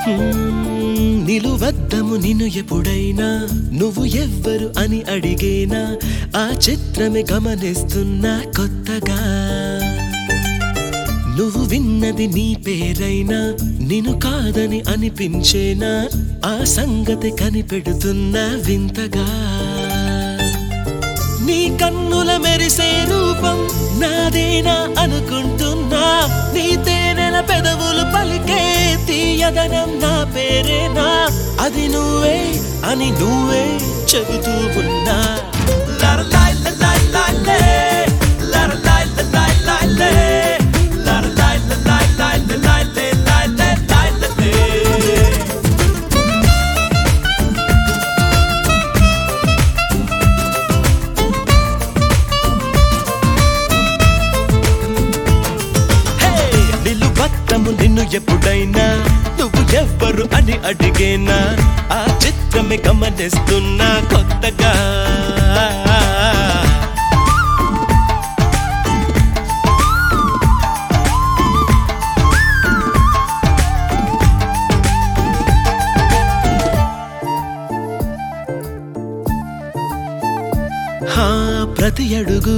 హ్మ్, నిలువద్దము నిన్ను ఎప్పుడైనా నువ్వు ఎవ్వరు అని అడిగేనా ఆ చిత్రమే గమనిస్తున్నా కొత్తగా నువ్వు విన్నది నీ పేరైనా నిన్ను కాదని అనిపించేనా ఆ సంగతి కనిపెడుతున్నా వింతగా నీ కన్నుల మెరిసే రూపం నాదేనా అనుకుంటున్నా నీ తేనెల పెదవులు పలికే తీయదనం నా పేరేనా అది నువ్వే అని నువ్వే చెబుతూ ఉన్నా లరలాయ్ లలాయ్ లాయ్లే, లరలాయ్ లలాయ్ లాయ్లే, లరలాయ్ లలాయ్ లాయ్లే, లాయ్లే, లాయ్లే, లాయ్లే. హే! నిలువత్తము నిన్ను ఎప్పుడైనా నువ్వు ఎవ్వరు అని అడిగేనా ఆ చిత్రమే గమనిస్తున్నా కొత్తగా హా ప్రతి అడుగు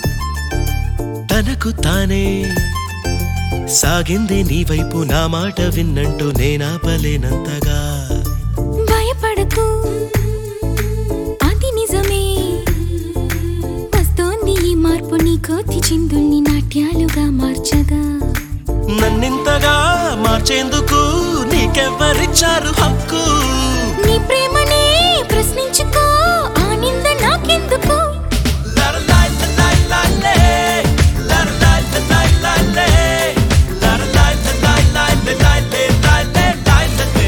తనకు తానే సాగింది నీ వైపు నా మాట విన్నంటూ నేనాపలేనంతగా భయపడకు అది నిజమే వస్తోంది ఈ మార్పు నీ కోతి చిందుల్ని నాట్యాలుగా మార్చగా నన్నింతగా మార్చేందుకు నీకెవ్వరిచ్చారు హక్కు నీ ప్రేమనే ప్రశ్నించుకో ఆ నింద నాకెందుకు లరలాయ్ లలాయ్ లాలే, లరలాయ్ లలాయ్ లాలే, లరలాయ్ లలాయ్ లాలే, లాలే, లాలే, లాలే.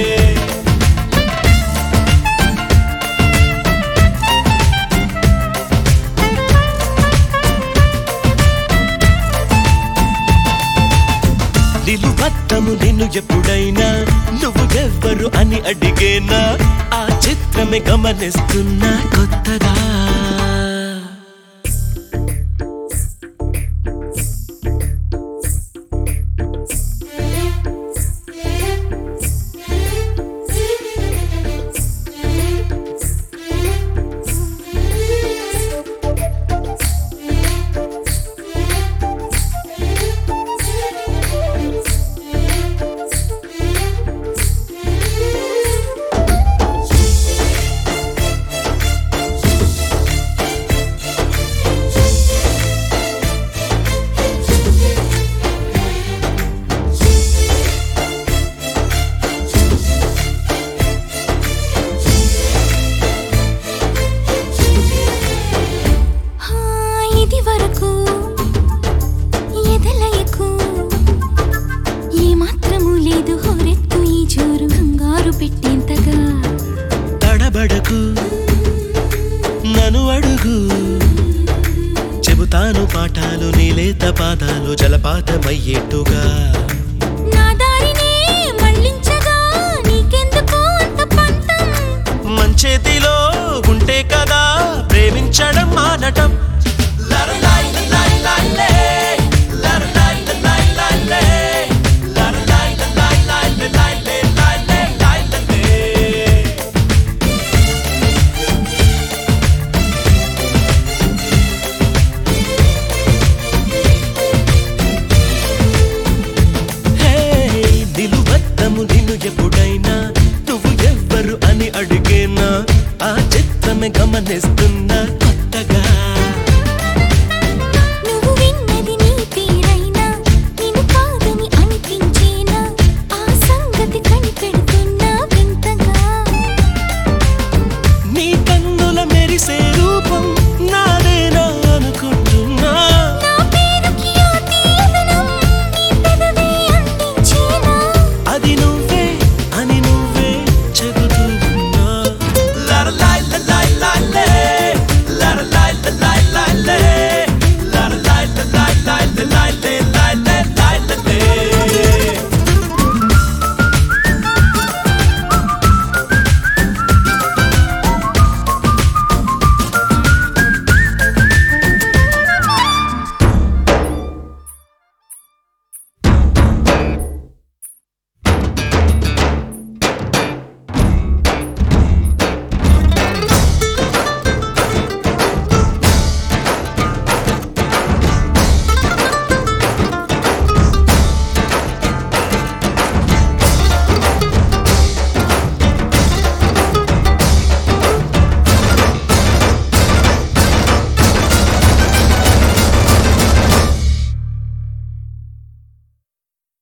నిలువత్తము నిన్ను ఎప్పుడైనా నువ్వు ఎవ్వరు అని అడిగేనా ఆ చిత్రమే గమనిస్తున్నా కొత్తగా హా, ఇది వరకు ఎదలయకు ఏ మాత్రము లేదు హోరెత్తు ఈ జోరు కంగారు పెట్టేంతగా తడబడకు నన్ను అడుగు చెబుతాను పాఠాలు నీలేత పాదాలు జలపాతమయ్యేట్టుగా నా దారినే మళ్ళించగా నీకెందుకు అంత పంతం మంచేతిలో ఉంటే కదా ప్రేమించడం మానటం లరలాయ్ లలాయ్ లాలే, లరలాయ్ లలాయ్ లాలే, లరలాయ్ లలాయ్ లాలే, లాలే, లాలే, లాలే. హే, నిలువద్దము నిన్ను ఎప్పుడైనా నువ్వు ఎవ్వరు అని అడిగేనా ఆ చిత్రమే గమనిస్తున్నా